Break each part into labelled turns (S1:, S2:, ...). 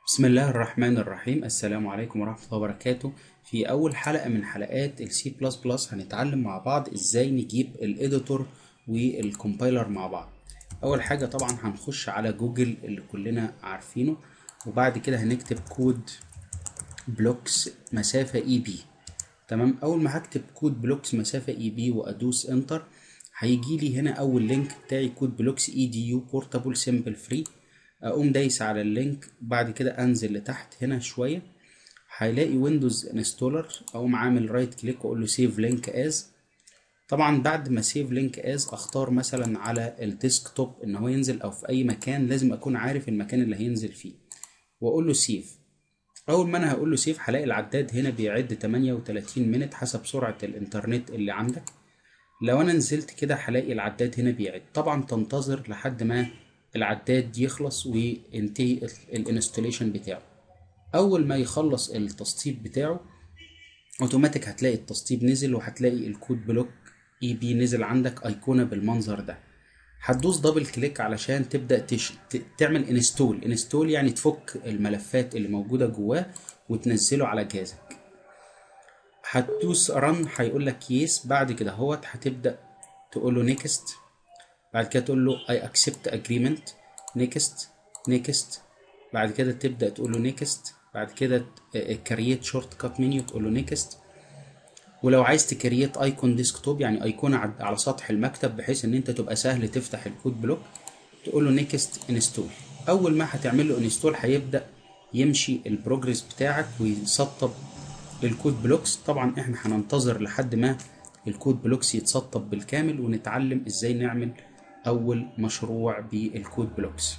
S1: بسم الله الرحمن الرحيم السلام عليكم ورحمة الله وبركاته في أول حلقة من حلقات السي بلس بلس هنتعلم مع بعض إزاي نجيب الإديتور والكومبايلر مع بعض أول حاجة طبعا هنخش على جوجل اللي كلنا عارفينه وبعد كده هنكتب كود بلوكس مسافة اي بي تمام أول ما هكتب كود بلوكس مسافة اي بي وأدوس انتر هيجي لي هنا أول لينك بتاعي كود بلوكس اي دي يو بورتابل سيمبل فري اقوم دايس على اللينك بعد كده انزل لتحت هنا شويه هيلاقي ويندوز انستولر اقوم عامل رايت كليك واقول له سيف لينك از طبعا بعد ما سيف لينك از اختار مثلا على الديسك توب ان هو ينزل او في اي مكان لازم اكون عارف المكان اللي هينزل فيه واقول له سيف اول ما انا هقول له سيف هلاقي العداد هنا بيعد 38 منت حسب سرعه الانترنت اللي عندك لو انا نزلت كده هلاقي العداد هنا بيعد طبعا تنتظر لحد ما العداد يخلص وينتهي الانستوليشن بتاعه اول ما يخلص التسطيب بتاعه اوتوماتيك هتلاقي التسطيب نزل وهتلاقي الكود بلوك اي بي نزل عندك ايقونه بالمنظر ده هتدوس دبل كليك علشان تبدا تش... ت... تعمل انستول انستول يعني تفك الملفات اللي موجوده جواه وتنزله على جهازك هتدوس رن هيقول لك يس بعد كده اهوت هتبدا تقول له نيكست بعد كده تقول له I accept agreement next next بعد كده تبدأ تقول له next بعد كده create shortcut menu تقول له next ولو عايز تكريت ايكون ديسكتوب يعني ايقونة على سطح المكتب بحيث ان انت تبقى سهل تفتح الكود بلوك تقول له next install اول ما هتعمل له انستول هيبدأ يمشي البروجرس بتاعك ويسطب الكود بلوكس طبعا احنا هننتظر لحد ما الكود بلوكس يتسطب بالكامل ونتعلم ازاي نعمل أول مشروع بالكود بلوكس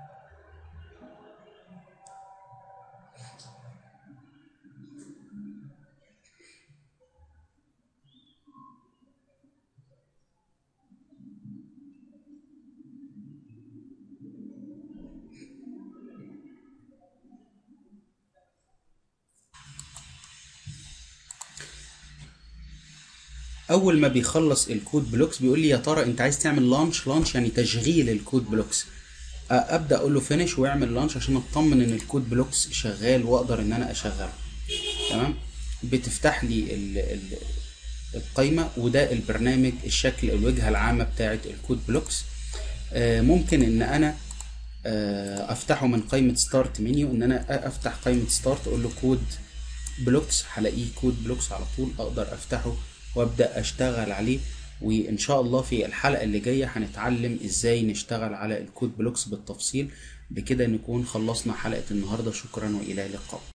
S1: اول ما بيخلص الكود بلوكس بيقول لي يا ترى انت عايز تعمل لانش لانش يعني تشغيل الكود بلوكس ابدا اقول له فينيش واعمل لانش عشان اطمن ان الكود بلوكس شغال واقدر ان انا اشغله تمام بتفتح لي ال ال القايمه وده البرنامج الشكل الواجهه العامه بتاعه الكود بلوكس ممكن ان انا افتحه من قائمه ستارت منيو ان انا افتح قائمه ستارت اقول له كود بلوكس هلاقيه كود بلوكس على طول اقدر افتحه وابدا اشتغل عليه وان شاء الله في الحلقه اللي جايه هنتعلم ازاي نشتغل على الكود بلوكس بالتفصيل بكده نكون خلصنا حلقه النهارده شكرا والى اللقاء